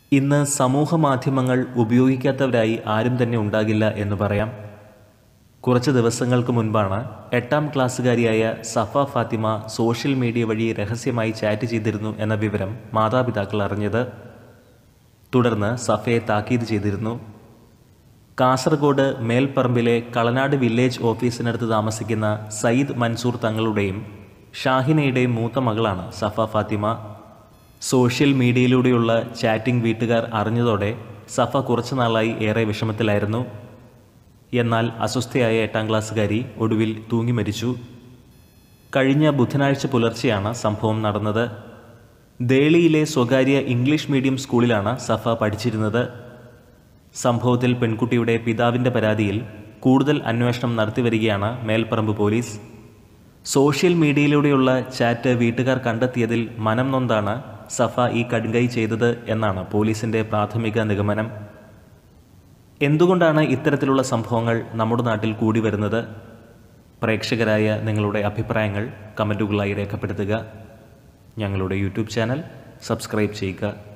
ഇന്ന് സമൂഹ മാധ്യമങ്ങൾ ഉപയോഗിക്കാത്തവരായി ആരും തന്നെ ഉണ്ടാകില്ല എന്ന് പറയാം കുറച്ച് ദിവസങ്ങൾക്ക് മുൻപാണ് എട്ടാം ക്ലാസ്സുകാരിയായ സഫ ഫാത്തിമ സോഷ്യൽ മീഡിയ വഴി രഹസ്യമായി ചാറ്റ് ചെയ്തിരുന്നു എന്ന വിവരം മാതാപിതാക്കൾ അറിഞ്ഞത് തുടർന്ന് സഫയെ താക്കീത് ചെയ്തിരുന്നു കാസർഗോഡ് മേൽപ്പറമ്പിലെ കളനാട് വില്ലേജ് ഓഫീസിനടുത്ത് താമസിക്കുന്ന സയ്യിദ് മൻസൂർ തങ്ങളുടെയും ഷാഹിനയുടെയും മൂത്ത മകളാണ് സഫ ഫാത്തിമ സോഷ്യൽ മീഡിയയിലൂടെയുള്ള ചാറ്റിംഗ് വീട്ടുകാർ അറിഞ്ഞതോടെ സഫ കുറച്ചു നാളായി ഏറെ വിഷമത്തിലായിരുന്നു എന്നാൽ അസ്വസ്ഥയായ എട്ടാം ക്ലാസ്സുകാരി ഒടുവിൽ തൂങ്ങി മരിച്ചു കഴിഞ്ഞ ബുധനാഴ്ച പുലർച്ചെയാണ് സംഭവം നടന്നത് ദേളിയിലെ സ്വകാര്യ ഇംഗ്ലീഷ് മീഡിയം സ്കൂളിലാണ് സഫ പഠിച്ചിരുന്നത് സംഭവത്തിൽ പെൺകുട്ടിയുടെ പിതാവിൻ്റെ പരാതിയിൽ കൂടുതൽ അന്വേഷണം നടത്തിവരികയാണ് മേൽപ്പറമ്പ് പോലീസ് സോഷ്യൽ മീഡിയയിലൂടെയുള്ള ചാറ്റ് വീട്ടുകാർ കണ്ടെത്തിയതിൽ മനം നൊന്താണ് സഫ ഈ കടുങ്കൈ ചെയ്തത് എന്നാണ് പോലീസിൻ്റെ പ്രാഥമിക നിഗമനം എന്തുകൊണ്ടാണ് ഇത്തരത്തിലുള്ള സംഭവങ്ങൾ നമ്മുടെ നാട്ടിൽ കൂടി വരുന്നത് പ്രേക്ഷകരായ നിങ്ങളുടെ അഭിപ്രായങ്ങൾ കമൻറ്റുകളായി രേഖപ്പെടുത്തുക ഞങ്ങളുടെ യൂട്യൂബ് ചാനൽ സബ്സ്ക്രൈബ് ചെയ്യുക